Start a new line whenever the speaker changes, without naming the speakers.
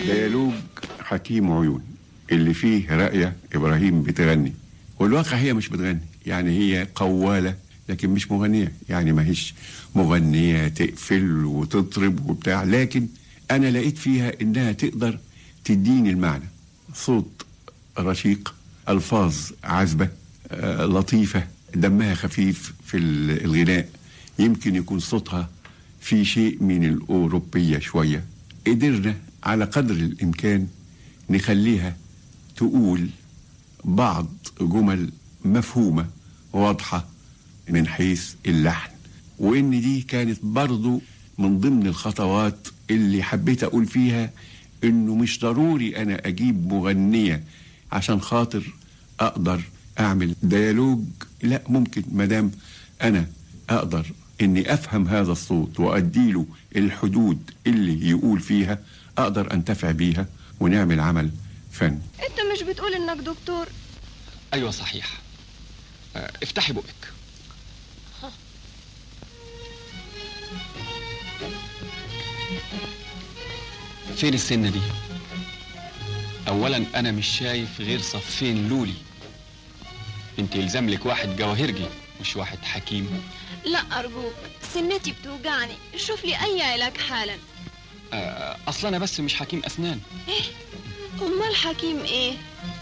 ديالوج حكيم عيون اللي فيه رأية إبراهيم بتغني والواقع هي مش بتغني يعني هي قوالة لكن مش مغنية يعني ما هيش مغنية تقفل وتطرب وبتاع لكن أنا لقيت فيها إنها تقدر تديني المعنى صوت رشيق ألفاظ عذبة آه، لطيفة دمها خفيف في الغناء يمكن يكون صوتها في شيء من الأوروبية شوية قدرنا على قدر الإمكان نخليها تقول بعض جمل مفهومة واضحة من حيث اللحن وإن دي كانت برضو من ضمن الخطوات اللي حبيت أقول فيها إنه مش ضروري أنا أجيب مغنية عشان خاطر أقدر أعمل ديالوج لا ممكن مدام أنا أقدر إني أفهم هذا الصوت وأديله الحدود اللي يقول فيها أقدر أنتفع بيها ونعمل عمل فن
أنت مش بتقول إنك دكتور
أيوة صحيح اه، افتحي بقك فين السنة دي؟ أولا أنا مش شايف غير صفين لولي أنت يلزم لك واحد جواهرجي مش واحد حكيم
لا أرجوك سنتي بتوجعني شوف لي أي علاج حالا
أه أصلا أنا بس مش حكيم أسنان
إيه؟ أمال حكيم إيه؟